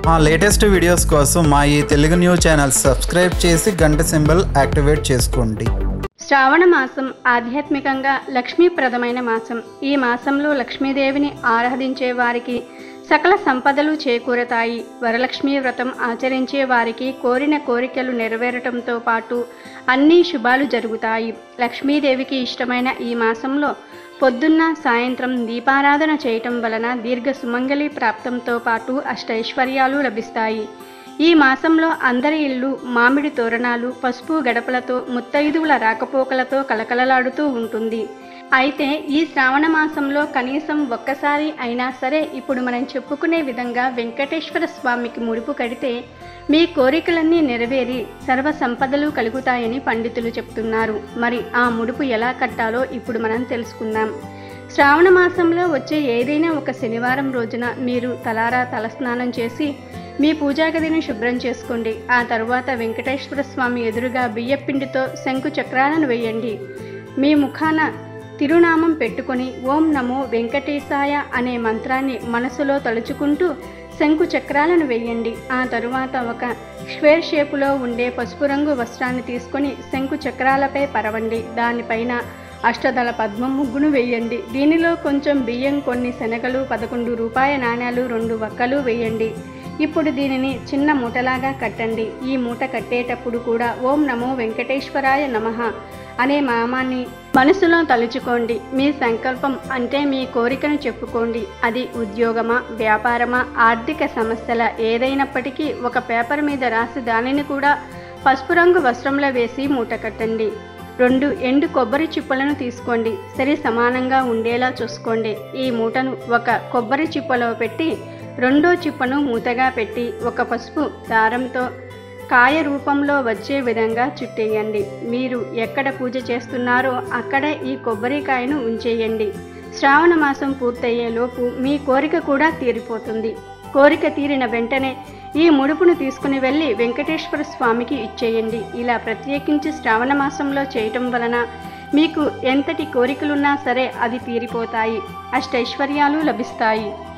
మా latest videos కోసం మా ఈ తెలుగు న్యూస్ ఛానల్ సబ్స్క్రైబ్ చేసి గంట సింబల్ యాక్టివేట్ చేసుకోండి శ్రావణ మాసం ఆధ్యాత్మికంగా లక్ష్మీప్రదమైన మాసం ఈ మాసంలో లక్ష్మీదేవిని ఆరాధించే వారికి సకల సంపదలు చేకూరతాయి వరలక్ష్మీ వ్రతం ఆచరించే వారికి కోరిన కోరికలు నెరవేరటంతో పాటు అన్ని శుభాలు జరుగుతాయి లక్ష్మీదేవికి ఇష్టమైన ఈ మాసంలో పొద్దున్న సాయంత్రం దీపారాధన చేయటం వలన దీర్ఘ సుమంగళి ప్రాప్తంతో పాటు అష్టైశ్వర్యాలు లభిస్తాయి ఈ మాసంలో అందరి ఇల్లు మామిడి తోరణాలు పసుపు గడపలతో ముత్తైదువుల రాకపోకలతో కలకలలాడుతూ ఉంటుంది అయితే ఈ శ్రావణ మాసంలో కనీసం ఒక్కసారి అయినా సరే ఇప్పుడు మనం చెప్పుకునే విధంగా వెంకటేశ్వర స్వామికి ముడుపు కడితే మీ కోరికలన్నీ నెరవేరి సర్వ సంపదలు కలుగుతాయని పండితులు చెప్తున్నారు మరి ఆ ముడుపు ఎలా కట్టాలో ఇప్పుడు మనం తెలుసుకుందాం శ్రావణ మాసంలో వచ్చే ఏదైనా ఒక శనివారం రోజున మీరు తలారా తలస్నానం చేసి మీ పూజా గదిని శుభ్రం చేసుకోండి ఆ తరువాత వెంకటేశ్వర స్వామి ఎదురుగా బియ్యపిండితో శంకు చక్రాలను వేయండి మీ ముఖాన తిరునామం పెట్టుకొని ఓం నమో వెంకటేశాయ అనే మంత్రాన్ని మనసులో తలుచుకుంటూ శంకు చక్రాలను వేయండి ఆ తరువాత ఒక స్క్వేర్ షేపులో ఉండే పసుపు రంగు వస్త్రాన్ని తీసుకొని శంకు చక్రాలపై పరవండి దానిపైన అష్టదళ పద్మం ముగ్గును వేయండి దీనిలో కొంచెం బియ్యం కొన్ని శనగలు పదకొండు రూపాయ నాణ్యాలు రెండు వక్కలు వేయండి ఇప్పుడు దీనిని చిన్న మూటలాగా కట్టండి ఈ మూట కట్టేటప్పుడు కూడా ఓం నమో వెంకటేశ్వరాయ నమః అనే నామాన్ని మనసులో తలుచుకోండి మీ సంకల్పం అంటే మీ కోరికను చెప్పుకోండి అది ఉద్యోగమా వ్యాపారమా ఆర్థిక సమస్యల ఏదైనప్పటికీ ఒక పేపర్ మీద రాసి దానిని కూడా పసుపు రంగు వస్త్రంలో వేసి మూట కట్టండి రెండు ఎండు కొబ్బరి చిప్పలను తీసుకోండి సరి సమానంగా ఉండేలా చూసుకోండి ఈ మూటను ఒక కొబ్బరి చిప్పలో పెట్టి రెండో చిప్పను మూతగా పెట్టి ఒక పసుపు దారంతో కాయ రూపంలో వచ్చే విధంగా చుట్టేయండి మీరు ఎక్కడ పూజ చేస్తున్నారో అక్కడ ఈ కొబ్బరికాయను ఉంచేయండి శ్రావణ మాసం పూర్తయ్యేలోపు మీ కోరిక కూడా తీరిపోతుంది కోరిక తీరిన వెంటనే ఈ ముడుపును తీసుకుని వెళ్ళి వెంకటేశ్వర స్వామికి ఇచ్చేయండి ఇలా ప్రత్యేకించి శ్రావణ మాసంలో చేయటం వలన మీకు ఎంతటి కోరికలున్నా సరే అవి తీరిపోతాయి అష్టైశ్వర్యాలు లభిస్తాయి